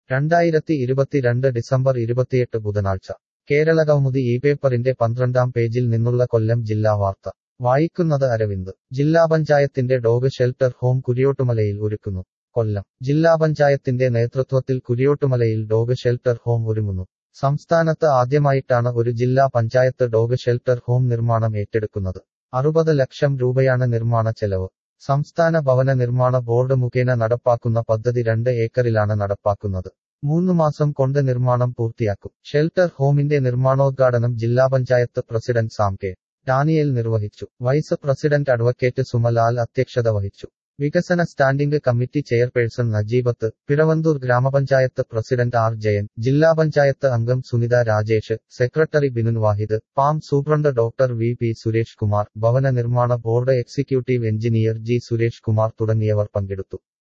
രണ്ടായിരത്തി ഇരുപത്തിരണ്ട് ഡിസംബർ ഇരുപത്തിയെട്ട് ബുധനാഴ്ച കേരളകൗമുദി ഈ പേപ്പറിന്റെ പന്ത്രണ്ടാം പേജിൽ നിന്നുള്ള കൊല്ലം ജില്ലാ വാർത്ത വായിക്കുന്നത് അരവിന്ദ് ജില്ലാ പഞ്ചായത്തിന്റെ ഡോഗ് ഷെൽട്ടർ ഹോം കുരിയോട്ടുമലയിൽ ഒരുക്കുന്നു കൊല്ലം ജില്ലാ പഞ്ചായത്തിന്റെ നേതൃത്വത്തിൽ കുരിയോട്ടുമലയിൽ ഡോഗ് ഷെൽട്ടർ ഹോം ഒരുങ്ങുന്നു സംസ്ഥാനത്ത് ആദ്യമായിട്ടാണ് ഒരു ജില്ലാ പഞ്ചായത്ത് ഡോഗ് ഷെൽട്ടർ ഹോം നിർമ്മാണം ഏറ്റെടുക്കുന്നത് അറുപത് ലക്ഷം രൂപയാണ് നിർമ്മാണ ചെലവ് സംസ്ഥാന ഭവന നിർമ്മാണ ബോർഡ് മുഖേന നടപ്പാക്കുന്ന പദ്ധതി രണ്ട് ഏക്കറിലാണ് നടപ്പാക്കുന്നത് മൂന്ന് മാസം കൊണ്ട് നിർമ്മാണം പൂർത്തിയാക്കും ഷെൽട്ടർ ഹോമിന്റെ നിർമ്മാണോദ്ഘാടനം ജില്ലാ പഞ്ചായത്ത് പ്രസിഡന്റ് സാം കെ ഡാനിയേൽ നിർവഹിച്ചു വൈസ് പ്രസിഡന്റ് അഡ്വക്കേറ്റ് സുമലാൽ അധ്യക്ഷത വഹിച്ചു വികസന standing committee chairperson Najeebath Piravanthoor ഗ്രാമപഞ്ചായത്ത് പ്രസിഡന്റ് ആർ ജയൻ ജില്ലാ പഞ്ചായത്ത് അംഗം സുനിത രാജേഷ് സെക്രട്ടറി ബിനുൻ വാഹിദ് പാം superintendent doctor V P Suresh Kumar ഭവന നിർമ്മാണ board executive engineer G Suresh Kumar തുടങ്ങിയവർ പങ്കെടുത്തു